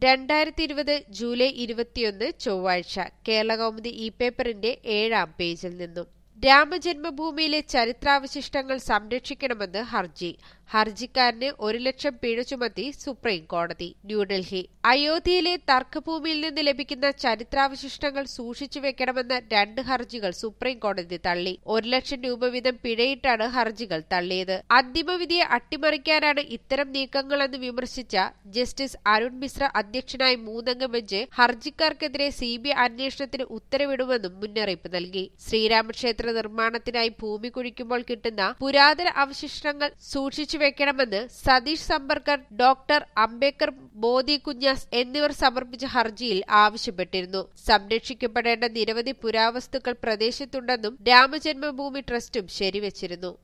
രണ്ടായിരത്തി ഇരുപത് ജൂലൈ ഇരുപത്തിയൊന്ന് ചൊവ്വാഴ്ച കേരളകൗമുദി ഇ പേപ്പറിന്റെ ഏഴാം പേജിൽ നിന്നും രാമജന്മഭൂമിയിലെ ചരിത്രാവശിഷ്ടങ്ങൾ സംരക്ഷിക്കണമെന്ന് ഹർജി ഹർജിക്കാരന് ഒരു ലക്ഷം പിഴ ചുമത്തി സുപ്രീം കോടതി ന്യൂഡൽഹി അയോധ്യയിലെ തർക്കഭൂമിയിൽ നിന്ന് ലഭിക്കുന്ന ചരിത്രാവശിഷ്ടങ്ങൾ സൂക്ഷിച്ചു വെക്കണമെന്ന രണ്ട് ഹർജികൾ സുപ്രീം കോടതി തള്ളി ഒരു ലക്ഷം രൂപ വീതം പിഴയിട്ടാണ് ഹർജികൾ തള്ളിയത് അന്തിമവിധിയെ അട്ടിമറിക്കാനാണ് ഇത്തരം നീക്കങ്ങളെന്ന് വിമർശിച്ച ജസ്റ്റിസ് അരുൺ മിശ്ര അധ്യക്ഷനായ മൂന്നംഗ ബെഞ്ച് ഹർജിക്കാർക്കെതിരെ സിബിഐ അന്വേഷണത്തിന് ഉത്തരവിടുമെന്നും മുന്നറിയിപ്പ് നൽകി ശ്രീരാമക്ഷേത്ര നിർമ്മാണത്തിനായി ഭൂമി കുഴിക്കുമ്പോൾ കിട്ടുന്ന പുരാതന അവശിഷ്ടങ്ങൾ സൂക്ഷിച്ചു വെക്കണമെന്ന് സതീഷ് സമ്പർക്കർ ഡോക്ടർ അംബേദ്കർ മോദി കുഞ്ഞാസ് എന്നിവർ സമർപ്പിച്ച ഹർജിയിൽ ആവശ്യപ്പെട്ടിരുന്നു സംരക്ഷിക്കപ്പെടേണ്ട നിരവധി പുരാവസ്തുക്കൾ പ്രദേശത്തുണ്ടെന്നും രാമജന്മഭൂമി ട്രസ്റ്റും ശരിവച്ചിരുന്നു